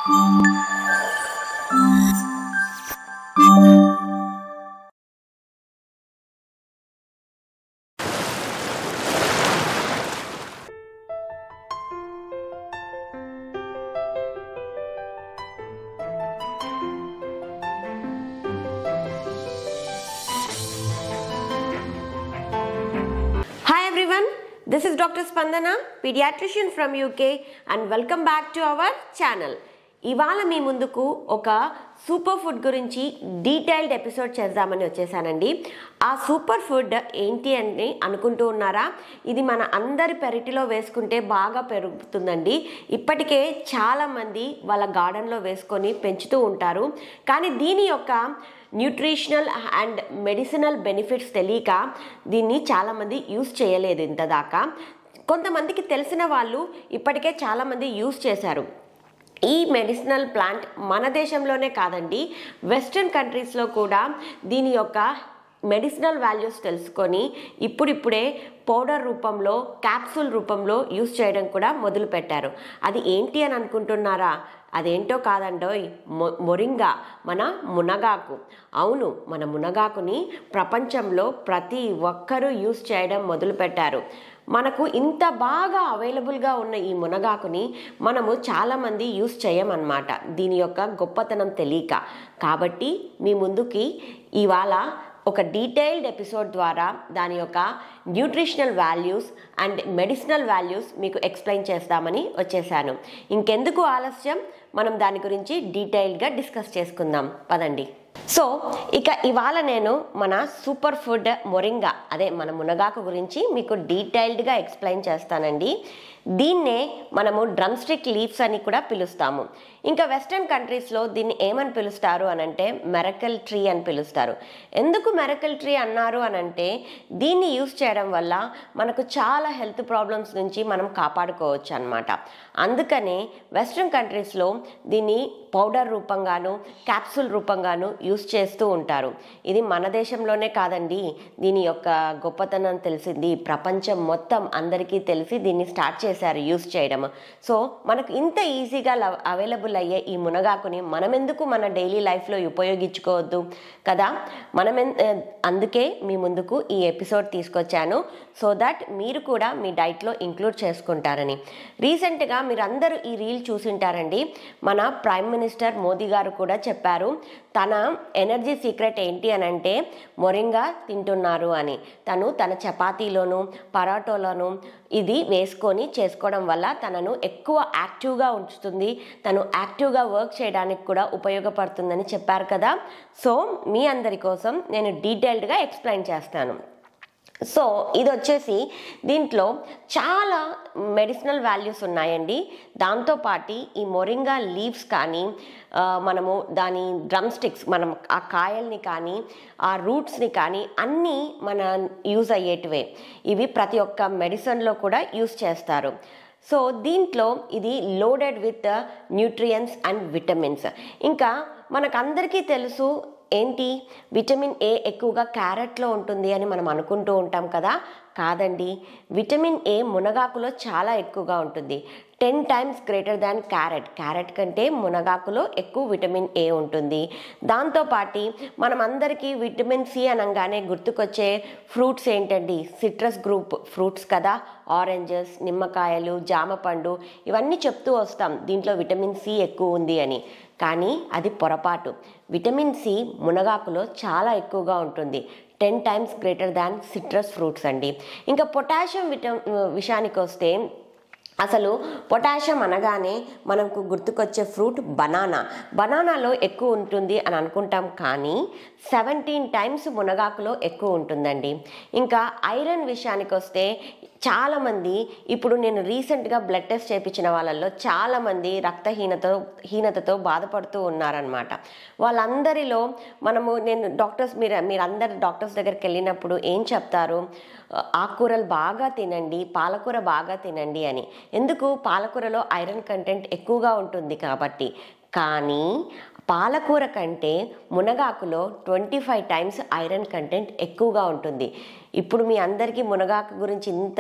Hi everyone, this is Dr. Spandana, pediatrician from UK and welcome back to our channel. ఇవాళ మీ ముందుకు ఒక super food గురించి detailed episode చేద్దామని వచ్చేసానండి ఆ సూపర్ ఫుడ్ ఏంటి అని అనుకుంటూ ఉన్నారా ఇది మన అందరి పెరటిలో వేసుకుంటే బాగా పెరుగుతుందండి ఇప్పటికే చాలామంది వాళ్ళ గార్డెన్లో వేసుకొని పెంచుతూ ఉంటారు కానీ దీని యొక్క న్యూట్రిషనల్ అండ్ మెడిసినల్ బెనిఫిట్స్ తెలియక దీన్ని చాలామంది యూస్ చేయలేదు ఇంతదాకా కొంతమందికి తెలిసిన వాళ్ళు ఇప్పటికే చాలామంది యూస్ చేశారు ఈ మెడిసినల్ ప్లాంట్ మన దేశంలోనే కాదండి వెస్ట్రన్ కంట్రీస్లో కూడా దీని యొక్క మెడిసినల్ వాల్యూస్ తెలుసుకొని ఇప్పుడిప్పుడే పౌడర్ రూపంలో క్యాప్సూల్ రూపంలో యూస్ చేయడం కూడా మొదలుపెట్టారు అది ఏంటి అని అనుకుంటున్నారా అదేంటో కాదండోయ్ మొ మొరింగా మన మునగాకు అవును మన మునగాకుని ప్రపంచంలో ప్రతి ఒక్కరూ యూస్ చేయడం మొదలుపెట్టారు మనకు ఇంత బాగా అవైలబుల్గా ఉన్న ఈ మునగాకుని మనము చాలామంది యూస్ చేయమన్నమాట దీని యొక్క గొప్పతనం తెలియక కాబట్టి మీ ముందుకి ఇవాళ ఒక డీటెయిల్డ్ ఎపిసోడ్ ద్వారా దాని యొక్క nutritional values and medicinal values మీకు ఎక్స్ప్లెయిన్ చేస్తామని వచ్చేసాను ఇంకెందుకు ఆలస్యం మనం దాని గురించి డీటెయిల్డ్గా డిస్కస్ చేసుకుందాం పదండి సో ఇక ఇవాళ నేను మన సూపర్ ఫుడ్ మొరింగా అదే మన మునగాకు గురించి మీకు డీటెయిల్డ్గా ఎక్స్ప్లెయిన్ చేస్తానండి దీన్నే మనము డ్రమ్ స్టిక్ లీవ్స్ అని కూడా పిలుస్తాము ఇంకా వెస్ట్రన్ కంట్రీస్లో దీన్ని ఏమని పిలుస్తారు అని అంటే మెరకల్ ట్రీ అని పిలుస్తారు ఎందుకు మెరకల్ ట్రీ అన్నారు అని అంటే దీన్ని యూస్ చేయడం వల్ల మనకు చాలా హెల్త్ ప్రాబ్లమ్స్ నుంచి మనం కాపాడుకోవచ్చు అనమాట అందుకనే వెస్ట్రన్ కంట్రీస్లో దీన్ని పౌడర్ రూపంగాను క్యాప్సూల్ రూపంగాను యూస్ చేస్తూ ఉంటారు ఇది మన దేశంలోనే కాదండి దీని యొక్క గొప్పతనం తెలిసింది ప్రపంచం మొత్తం అందరికీ తెలిసి దీన్ని స్టార్ట్ చేశారు యూస్ చేయడం సో మనకు ఇంత ఈజీగా అవైలబుల్ అయ్యే ఈ మునగాకుని మనం ఎందుకు మన డైలీ లైఫ్లో ఉపయోగించుకోవద్దు కదా మనం అందుకే మీ ముందుకు ఈ ఎపిసోడ్ తీసుకొచ్చాను సో దట్ మీరు కూడా మీ డైట్లో ఇంక్లూడ్ చేసుకుంటారని రీసెంట్గా మీరు అందరూ ఈ రీల్ చూసింటారండి మన ప్రైమ్ మినిస్టర్ మోదీ గారు కూడా చెప్పారు తన ఎనర్జీ సీక్రెట్ ఏంటి అని అంటే మొరింగా తింటున్నారు అని తను తన చపాతీలోను పరాటోలోను ఇది వేసుకొని చేసుకోవడం వల్ల తనను ఎక్కువ యాక్టివ్గా ఉంచుతుంది తను యాక్టివ్గా వర్క్ చేయడానికి కూడా ఉపయోగపడుతుందని చెప్పారు కదా సో మీ అందరి కోసం నేను డీటెయిల్డ్గా ఎక్స్ప్లెయిన్ చేస్తాను సో ఇది వచ్చేసి దీంట్లో చాలా మెడిసినల్ వాల్యూస్ ఉన్నాయండి దాంతోపాటు ఈ మొరింగా లీవ్స్ కానీ మనము దాని డ్రమ్ స్టిక్స్ మనం ఆ కాయల్ని కానీ ఆ రూట్స్ని కానీ అన్నీ మన యూజ్ అయ్యేటివే ఇవి ప్రతి ఒక్క మెడిసిన్లో కూడా యూజ్ చేస్తారు సో దీంట్లో ఇది loaded with nutrients and vitamins ఇంకా మనకందరికీ తెలుసు ఏంటి విటమిన్ ఏ ఎక్కువగా క్యారెట్లో ఉంటుంది అని మనం అనుకుంటూ ఉంటాం కదా కాదండి విటమిన్ ఏ మునగాకులో చాలా ఎక్కువగా ఉంటుంది ten times greater than carrot carrot కంటే మునగాకులో ఎక్కువ విటమిన్ ఏ ఉంటుంది దాంతోపాటి మనం అందరికీ విటమిన్ సి అనగానే గుర్తుకొచ్చే ఫ్రూట్స్ ఏంటండి సిట్రస్ గ్రూప్ ఫ్రూట్స్ కదా ఆరెంజెస్ నిమ్మకాయలు జామ పండు ఇవన్నీ చెప్తూ వస్తాం దీంట్లో విటమిన్ సి ఎక్కువ ఉంది అని కానీ అది పొరపాటు విటమిన్ సి మునగాకులో చాలా ఎక్కువగా ఉంటుంది ten times greater than citrus fruits అండి ఇంకా పొటాషియం విట విషయానికి వస్తే అసలు పొటాషియం అనగానే మనకు గుర్తుకొచ్చే ఫ్రూట్ బనానా బనానాలో ఎక్కువ ఉంటుంది అని అనుకుంటాం కానీ సెవెంటీన్ టైమ్స్ మునగాకులో ఎక్కువ ఉంటుందండి ఇంకా ఐరన్ విషయానికి వస్తే చాలామంది ఇప్పుడు నేను రీసెంట్గా బ్లడ్ టెస్ట్ చేయించిన వాళ్ళల్లో చాలామంది రక్తహీనత హీనతతో బాధపడుతూ ఉన్నారనమాట వాళ్ళందరిలో మనము నేను డాక్టర్స్ మీరు మీరు అందరు డాక్టర్స్ దగ్గరికి వెళ్ళినప్పుడు ఏం చెప్తారు ఆకుకూరలు బాగా తినండి పాలకూర బాగా తినండి అని ఎందుకు పాలకూరలో ఐరన్ కంటెంట్ ఎక్కువగా ఉంటుంది కాబట్టి కానీ పాలకూర కంటే మునగాకులో twenty five times iron content ఎక్కువగా ఉంటుంది ఇప్పుడు మీ అందరికీ మునగాకు గురించి ఇంత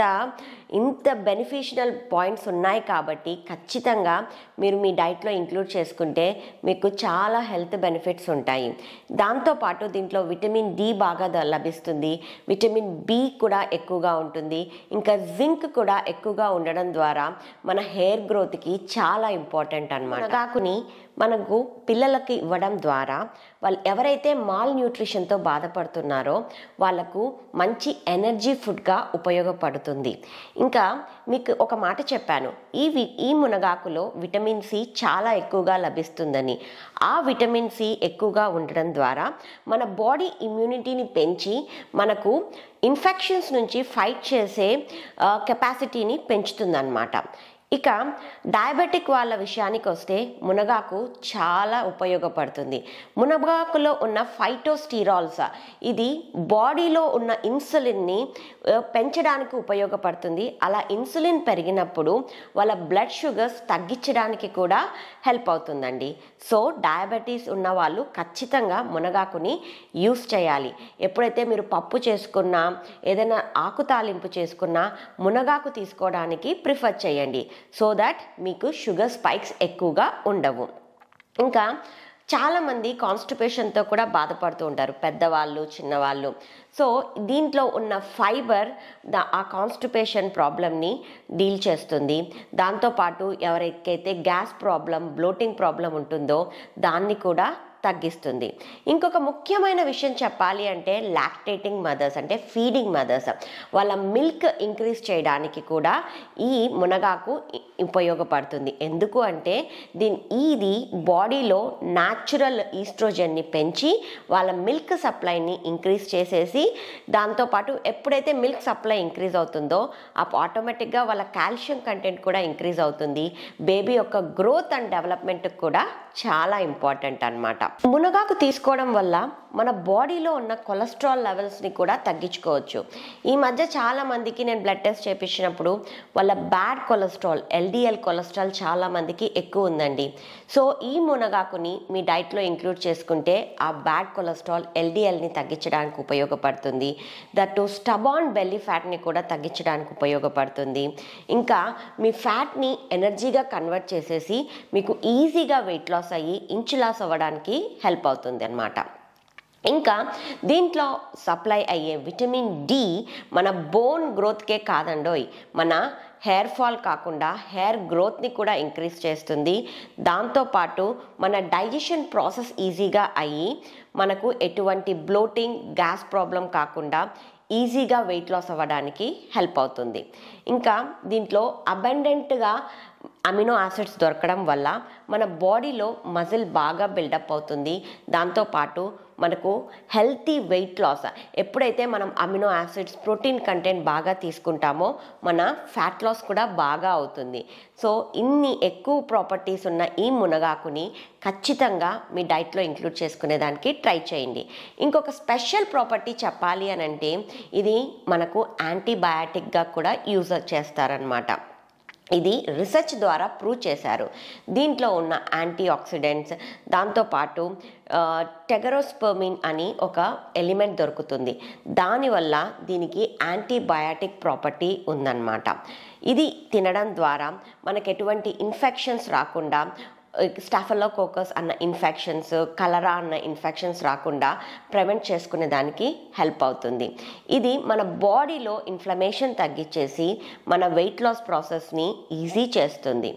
ఇంత బెనిఫిషియల్ పాయింట్స్ ఉన్నాయి కాబట్టి ఖచ్చితంగా మీరు మీ డైట్లో ఇంక్లూడ్ చేసుకుంటే మీకు చాలా హెల్త్ బెనిఫిట్స్ ఉంటాయి దాంతోపాటు దీంట్లో విటమిన్ డి బాగా ద- లభిస్తుంది విటమిన్ బి కూడా ఎక్కువగా ఉంటుంది ఇంకా జింక్ కూడా ఎక్కువగా ఉండడం ద్వారా మన హెయిర్ గ్రోత్కి చాలా ఇంపార్టెంట్ అనమాట మునగాకుని మనకు పిల్లలకి ఇవ్వడం ద్వారా వాళ్ళు ఎవరైతే మాల్ న్యూట్రిషన్తో బాధపడుతున్నారో వాళ్ళకు మంచి ఎనర్జీ ఫుడ్గా ఉపయోగపడుతుంది ఇంకా మీకు ఒక మాట చెప్పాను ఈ వి- ఈ మునగాకులో విటమిన్ సి చాలా ఎక్కువగా లభిస్తుందని ఆ విటమిన్ సి ఎక్కువగా ఉండడం ద్వారా మన బాడీ ఇమ్యూనిటీని పెంచి మనకు ఇన్ఫెక్షన్స్ నుంచి ఫైట్ చేసే కెపాసిటీని పెంచుతుందన్నమాట ఇక డయాబెటిక్ వాళ్ళ విషయానికి వస్తే మునగాకు చాలా ఉపయోగపడుతుంది మునగాకులో ఉన్న ఫైటోస్టీరాల్స్ ఇది బాడీలో ఉన్న ఇన్సులిన్ని ఆ, పెంచడానికి ఉపయోగపడుతుంది అలా ఇన్సులిన్ పెరిగినప్పుడు వాళ్ళ బ్లడ్ షుగర్స్ తగ్గించడానికి కూడా హెల్ప్ అవుతుందండి సో డయాబెటీస్ ఉన్న వాళ్ళు ఖచ్చితంగా మునగాకుని యూస్ చేయాలి ఎప్పుడైతే మీరు పప్పు చేసుకున్నా ఏదైనా ఆకు తాలింపు చేసుకున్నా మునగాకు తీసుకోవడానికి ప్రిఫర్ చేయండి సో దట్ మీకు షుగర్ స్పైక్స్ ఎక్కువగా ఉండవు ఇంకా చాలామంది కాన్స్టిపేషన్తో కూడా బాధపడుతూ ఉంటారు పెద్దవాళ్ళు చిన్నవాళ్ళు సో దీంట్లో ఉన్న ఫైబర్ దా ఆ కాన్స్టిపేషన్ ప్రాబ్లమ్ని డీల్ చేస్తుంది దాంతోపాటు ఎవరికైతే గ్యాస్ ప్రాబ్లం బ్లోటింగ్ ప్రాబ్లం ఉంటుందో దాన్ని కూడా తగ్గిస్తుంది ఇంకొక ముఖ్యమైన విషయం చెప్పాలి అంటే లాక్టేటింగ్ మదర్స్ అంటే ఫీడింగ్ మదర్స్ వాళ్ళ మిల్క్ ఇంక్రీజ్ చేయడానికి కూడా ఈ మునగాకు ఇ- ఉపయోగపడుతుంది ఎందుకు అంటే దీని ఇది బాడీలో న్యాచురల్ ఈస్ట్రోజన్ని పెంచి వాళ్ళ మిల్క్ సప్లైని ఇంక్రీజ్ చేసేసి దాంతోపాటు ఎప్పుడైతే మిల్క్ సప్లై ఇంక్రీజ్ అవుతుందో అప్పుడు ఆటోమేటిక్గా వాళ్ళ కాల్షియం కంటెంట్ కూడా ఇంక్రీజ్ అవుతుంది బేబీ యొక్క గ్రోత్ అండ్ డెవలప్మెంట్ కూడా చాలా ఇంపార్టెంట్ అన్నమాట మునగాకు తీసుకోవడం వల్ల మన బాడీలో ఉన్న కొలెస్ట్రాల్ లెవెల్స్ని కూడా తగ్గించుకోవచ్చు ఈ మధ్య చాలా మందికి నేను బ్లడ్ టెస్ట్ చేపించినప్పుడు వాళ్ళ బ్యాడ్ కొలెస్ట్రాల్ ఎల్డిఎల్ కొలెస్ట్రాల్ చాలా మందికి ఎక్కువ ఉందండి సో ఈ మునగాకుని మీ డైట్లో ఇంక్లూడ్ చేసుకుంటే ఆ బ్యాడ్ కొలెస్ట్రాల్ ఎల్డిఎల్ని తగ్గించడానికి ఉపయోగపడుతుంది దట్టు స్టబాన్ బెల్లీ ఫ్యాట్ని కూడా తగ్గించడానికి ఉపయోగపడుతుంది ఇంకా మీ ఫ్యాట్ని ఎనర్జీగా కన్వర్ట్ చేసేసి మీకు ఈజీగా వెయిట్ లాస్ అయ్యి ఇంచు లాస్ అవ్వడానికి హెల్ప్ అవుతుంది అనమాట ఇంకా దీంట్లో సప్లై అయ్యే విటమిన్ డి మన బోన్ గ్రోత్కే కాదండోయ్ మన హెయిర్ ఫాల్ కాకుండా హెయిర్ గ్రోత్ని కూడా ఇంక్రీజ్ చేస్తుంది దాంతోపాటు మన డైజెషన్ ప్రాసెస్ ఈజీగా అయ్యి మనకు ఎటువంటి బ్లోటింగ్ గ్యాస్ ప్రాబ్లం కాకుండా ఈజీగా వెయిట్ లాస్ అవ్వడానికి హెల్ప్ అవుతుంది ఇంకా దీంట్లో అబండెంట్గా అమినో యాసిడ్స్ దొరకడం వల్ల మన బాడీలో మజిల్ బాగా బిల్డప్ అవుతుంది దాంతోపాటు మనకు హెల్తీ వెయిట్ లాస్ ఎప్పుడైతే మనం అమినో యాసిడ్స్ ప్రోటీన్ కంటెంట్ బాగా తీసుకుంటామో మన ఫ్యాట్ లాస్ కూడా బాగా అవుతుంది సో ఇన్ని ఎక్కువ ప్రాపర్టీస్ ఉన్న ఈ మునగాకుని ఖచ్చితంగా మీ డైట్లో ఇంక్లూడ్ చేసుకునేదానికి ట్రై చేయండి ఇంకొక స్పెషల్ ప్రాపర్టీ చెప్పాలి అని అంటే ఇది మనకు యాంటీబయాటిక్గా కూడా యూజ్ చేస్తారనమాట ఇది రీసెర్చ్ ద్వారా ప్రూవ్ చేశారు దీంట్లో ఉన్న యాంటీ ఆక్సిడెంట్స్ దాంతోపాటు టెగరోస్పర్మిన్ అని ఒక ఎలిమెంట్ దొరుకుతుంది దానివల్ల దీనికి యాంటీబయాటిక్ ప్రాపర్టీ ఉందన్నమాట ఇది తినడం ద్వారా మనకు ఎటువంటి ఇన్ఫెక్షన్స్ రాకుండా స్టాఫలోకోకస్ అన్న ఇన్ఫెక్షన్స్ కలరా అన్న ఇన్ఫెక్షన్స్ రాకుండా ప్రివెంట్ చేసుకునే దానికి హెల్ప్ అవుతుంది ఇది మన బాడీలో ఇన్ఫ్లమేషన్ తగ్గించేసి మన వెయిట్ లాస్ ప్రాసెస్ని ఈజీ చేస్తుంది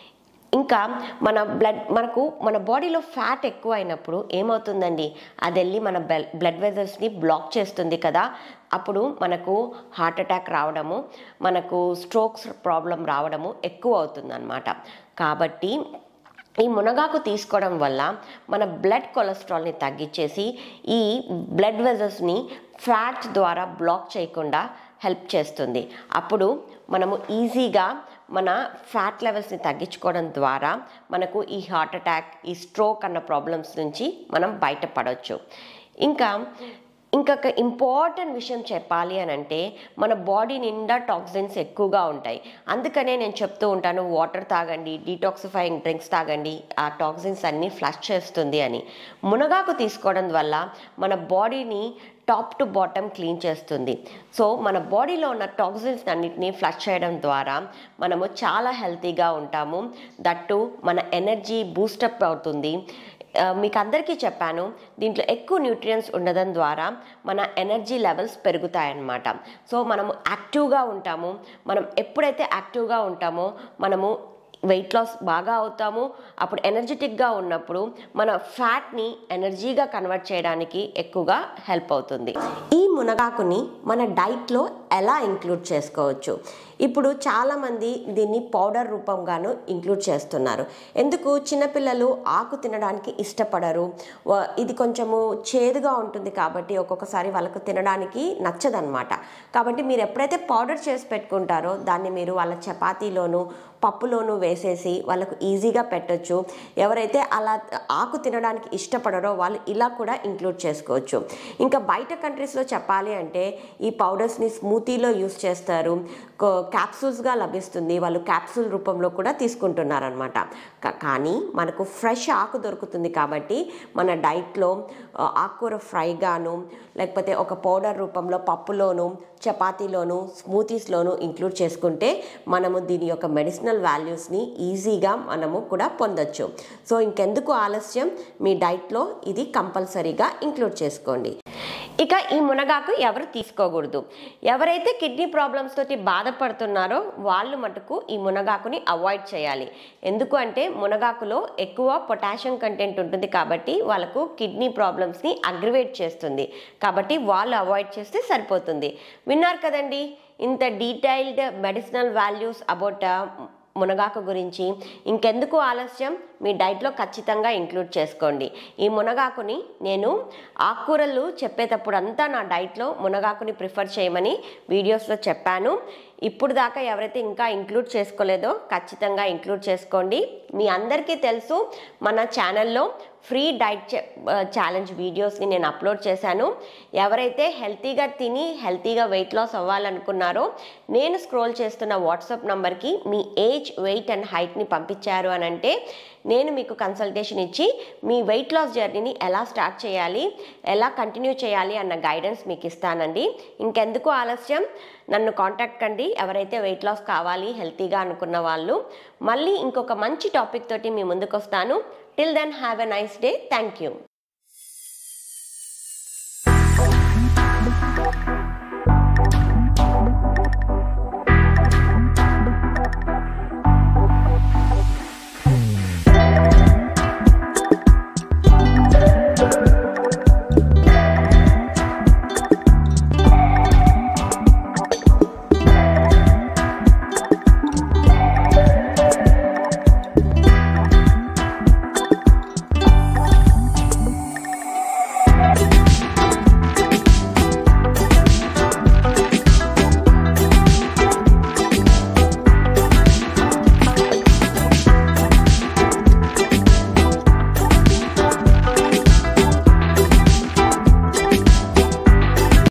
ఇంకా మన బ్లడ్ మనకు మన బాడీలో ఫ్యాట్ ఎక్కువ అయినప్పుడు ఏమవుతుందండి అది వెళ్ళి మన బ్లడ్ వెజల్స్ని బ్లాక్ చేస్తుంది కదా అప్పుడు మనకు హార్ట్ అటాక్ రావడము మనకు స్ట్రోక్స్ ప్రాబ్లం రావడము ఎక్కువ అవుతుందన్నమాట కాబట్టి ఈ మునగాకు తీసుకోవడం వల్ల మన బ్లడ్ కొలెస్ట్రాల్ని తగ్గించేసి ఈ బ్లడ్ వెజల్స్ని ఫ్యాట్ ద్వారా బ్లాక్ చేయకుండా హెల్ప్ చేస్తుంది అప్పుడు మనము ఈజీగా మన ఫ్యాట్ లెవెల్స్ని తగ్గించుకోవడం ద్వారా మనకు ఈ హార్ట్ అటాక్ ఈ స్ట్రోక్ అన్న ప్రాబ్లమ్స్ నుంచి మనం బయటపడవచ్చు ఇంకా ఇంకొక ఇంపార్టెంట్ విషయం చెప్పాలి అని అంటే మన బాడీ నిండా టాక్సిన్స్ ఎక్కువగా ఉంటాయి అందుకనే నేను చెప్తూ ఉంటాను వాటర్ తాగండి డీటాక్సిఫైయింగ్ డ్రింక్స్ తాగండి ఆ టాక్సిన్స్ అన్నీ ఫ్లష్ చేస్తుంది అని మునగాకు తీసుకోవడం వల్ల మన బాడీని టాప్ టు బాటమ్ క్లీన్ చేస్తుంది సో మన బాడీలో ఉన్న టాక్సిన్స్ అన్నిటిని ఫ్లష్ చేయడం ద్వారా మనము చాలా హెల్తీగా ఉంటాము దట్టు మన ఎనర్జీ బూస్టప్ అవుతుంది ఆ, మీకు అందరికీ చెప్పాను దీంట్లో ఎక్కువ న్యూట్రియంట్స్ ఉండడం ద్వారా మన ఎనర్జీ లెవెల్స్ పెరుగుతాయన్నమాట సో మనము యాక్టివ్గా ఉంటాము మనం ఎప్పుడైతే యాక్టివ్గా ఉంటామో మనము వెయిట్ లాస్ బాగా అవుతాము అప్పుడు ఎనర్జెటిక్గా ఉన్నప్పుడు మన ఫ్యాట్ని ఎనర్జీగా కన్వర్ట్ చేయడానికి ఎక్కువగా హెల్ప్ అవుతుంది ఈ మునగాకుని మన డైట్లో ఎలా ఇంక్లూడ్ చేసుకోవచ్చు ఇప్పుడు చాలామంది దీన్ని పౌడర్ రూపంగాను ఇంక్లూడ్ చేస్తున్నారు ఎందుకు చిన్నపిల్లలు ఆకు తినడానికి ఇష్టపడరు వా- ఇది కొంచెము చేదుగా ఉంటుంది కాబట్టి ఒక్కొక్కసారి వాళ్ళకు తినడానికి నచ్చదనమాట కాబట్టి మీరు ఎప్పుడైతే పౌడర్ చేసి పెట్టుకుంటారో దాన్ని మీరు వాళ్ళ చపాతీలోను పప్పులోను వేసేసి వాళ్ళకు ఈజీగా పెట్టొచ్చు ఎవరైతే అలా ఆకు తినడానికి ఇష్టపడరో వాళ్ళు ఇలా కూడా ఇంక్లూడ్ చేసుకోవచ్చు ఇంకా బయట కంట్రీస్లో చెప్పాలి అంటే ఈ పౌడర్స్ని స్మూతీలో యూస్ చేస్తారు కో- క్యాప్సూల్స్గా లభిస్తుంది వాళ్ళు క్యాప్సూల్ రూపంలో కూడా తీసుకుంటున్నారనమాట కానీ మనకు ఫ్రెష్ ఆకు దొరుకుతుంది కాబట్టి మన డైట్లో ఆ, ఆకుకూర ఫ్రైగాను లేకపోతే ఒక పౌడర్ రూపంలో పప్పులోను చపాతీలోను స్మూతీస్లోను ఇంక్లూడ్ చేసుకుంటే మనము దీని యొక్క మెడిసినల్ వాల్యూస్ని ఈజీగా మనము కూడా పొందొచ్చు సో ఇంకెందుకు ఆలస్యం మీ డైట్లో ఇది కంపల్సరీగా ఇంక్లూడ్ చేసుకోండి ఇక ఈ మునగాకు ఎవరు తీసుకోకూడదు ఎవరైతే కిడ్నీ ప్రాబ్లమ్స్ తోటి బాధపడుతున్నారో వాళ్ళు మటుకు ఈ మునగాకుని అవాయిడ్ చేయాలి ఎందుకు అంటే మునగాకులో ఎక్కువ పొటాషియం కంటెంట్ ఉంటుంది కాబట్టి వాళ్ళకు కిడ్నీ ప్రాబ్లమ్స్ని అగ్రివేట్ చేస్తుంది కాబట్టి వాళ్ళు అవాయిడ్ చేస్తే సరిపోతుంది విన్నారు కదండి ఇంత డీటెయిల్డ్ మెడిసినల్ వాల్యూస్ అబౌట్ మునగాకు గురించి ఇంకెందుకు ఆలస్యం మీ డైట్లో ఖచ్చితంగా ఇంక్లూడ్ చేసుకోండి ఈ మునగాకుని నేను ఆకుకూరలు చెప్పేటప్పుడు అంతా నా డైట్లో మునగాకుని ప్రిఫర్ చేయమని వీడియోస్లో చెప్పాను ఇప్పుడు దాకా ఎవరైతే ఇంకా ఇంక్లూడ్ చేసుకోలేదో ఖచ్చితంగా ఇంక్లూడ్ చేసుకోండి మీ అందరికీ తెలుసు మన ఛానల్లో ఫ్రీ డైట్ ఛాలెంజ్ వీడియోస్ని నేను అప్లోడ్ చేశాను ఎవరైతే హెల్తీగా తిని హెల్తీగా వెయిట్ లాస్ అవ్వాలనుకున్నారో నేను స్క్రోల్ చేస్తున్న వాట్సాప్ నంబర్కి మీ ఏజ్ వెయిట్ అండ్ హైట్ని పంపించారు అని అంటే నేను మీకు కన్సల్టేషన్ ఇచ్చి మీ వెయిట్ లాస్ జర్నీని ఎలా స్టార్ట్ చేయాలి ఎలా కంటిన్యూ చేయాలి అన్న గైడెన్స్ మీకు ఇస్తానండి ఇంకెందుకు ఆలస్యం నన్ను కాంటాక్ట్ కండి ఎవరైతే వెయిట్ లాస్ కావాలి హెల్తీగా అనుకున్న వాళ్ళు మళ్ళీ ఇంకొక మంచి టాపిక్ తోటి మీ ముందుకు వస్తాను till then have a nice day thank you